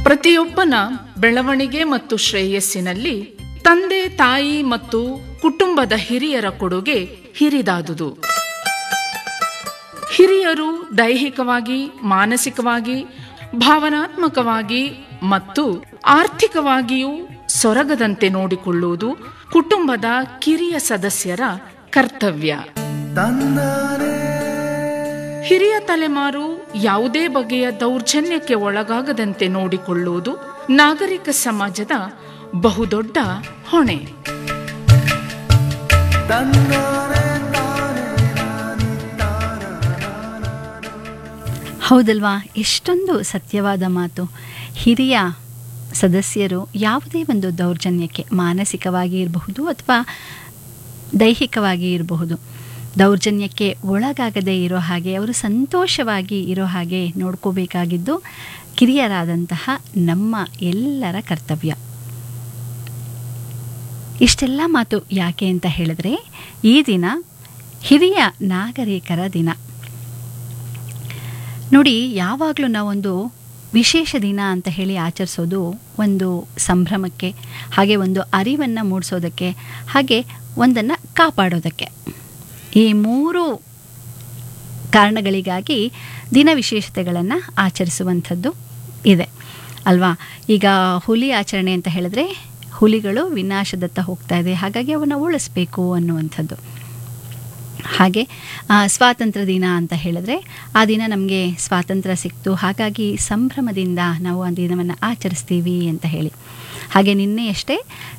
ಪ್ರತಿಯೊಬ್ಬನ ಬೆಳವಣಿಗೆ ಮತ್ತು ಶ್ರೇಯಸ್ಸಿನಲ್ಲಿ ತಂದೆ ತಾಯಿ ಮತ್ತು ಕುಟುಂಬದ ಹಿರಿಯರ ಕೊಡುಗೆ ಹಿರಿದಾದುದು ಹಿರಿಯರು ದೈಹಿಕವಾಗಿ ಮಾನಸಿಕವಾಗಿ ಭಾವನಾತ್ಮಕವಾಗಿ ಮತ್ತು ಆರ್ಥಿಕವಾಗಿಯೂ ಸೊರಗದಂತೆ ನೋಡಿಕೊಳ್ಳುವುದು ಕುಟುಂಬದ ಕಿರಿಯ ಸದಸ್ಯರ ಕರ್ತವ್ಯ ಹಿರಿಯ ತಲೆಮಾರು ಯಾವುದೇ ಬಗೆಯ ದೌರ್ಜನ್ಯಕ್ಕೆ ಒಳಗಾಗದಂತೆ ನೋಡಿಕೊಳ್ಳುವುದು ನಾಗರಿಕ ಸಮಾಜದ ಬಹುದೊಡ್ಡ ಹೊಣೆ ಹೌದಲ್ವಾ ಎಷ್ಟೊಂದು ಸತ್ಯವಾದ ಮಾತು ಹಿರಿಯ ಸದಸ್ಯರು ಯಾವುದೇ ಒಂದು ದೌರ್ಜನ್ಯಕ್ಕೆ ಮಾನಸಿಕವಾಗಿ ಇರಬಹುದು ಅಥವಾ ದೈಹಿಕವಾಗಿ ಇರಬಹುದು ದೌರ್ಜನ್ಯಕ್ಕೆ ಒಳಗಾಗದೇ ಇರೋ ಹಾಗೆ ಅವರು ಸಂತೋಷವಾಗಿ ಇರೋ ಹಾಗೆ ನೋಡ್ಕೋಬೇಕಾಗಿದ್ದು ಕಿರಿಯರಾದಂತಹ ನಮ್ಮ ಎಲ್ಲರ ಕರ್ತವ್ಯ ಇಷ್ಟೆಲ್ಲ ಮಾತು ಯಾಕೆ ಅಂತ ಹೇಳಿದ್ರೆ ಈ ದಿನ ಹಿರಿಯ ನಾಗರಿಕರ ದಿನ ನೋಡಿ ಯಾವಾಗಲೂ ನಾವೊಂದು ವಿಶೇಷ ದಿನ ಅಂತ ಹೇಳಿ ಆಚರಿಸೋದು ಒಂದು ಸಂಭ್ರಮಕ್ಕೆ ಹಾಗೆ ಒಂದು ಅರಿವನ್ನು ಮೂಡಿಸೋದಕ್ಕೆ ಹಾಗೆ ಒಂದನ್ನು ಕಾಪಾಡೋದಕ್ಕೆ ಈ ಮೂರು ಕಾರಣಗಳಿಗಾಗಿ ದಿನ ವಿಶೇಷತೆಗಳನ್ನು ಆಚರಿಸುವಂಥದ್ದು ಇದೆ ಅಲ್ವಾ ಈಗ ಹುಲಿ ಆಚರಣೆ ಅಂತ ಹೇಳಿದ್ರೆ ಹುಲಿಗಳು ವಿನಾಶದತ್ತ ಹೋಗ್ತಾ ಇದೆ ಹಾಗಾಗಿ ಅವನ್ನು ಉಳಿಸ್ಬೇಕು ಅನ್ನುವಂಥದ್ದು ಹಾಗೆ ಆ, ಸ್ವಾತಂತ್ರ್ಯ ದಿನ ಅಂತ ಹೇಳಿದ್ರೆ ಆ ದಿನ ನಮಗೆ ಸ್ವಾತಂತ್ರ್ಯ ಸಿಕ್ತು ಹಾಗಾಗಿ ಸಂಭ್ರಮದಿಂದ ನಾವು ಆ ದಿನವನ್ನು ಆಚರಿಸ್ತೀವಿ ಅಂತ ಹೇಳಿ ಹಾಗೆ ನಿನ್ನೆಯಷ್ಟೇ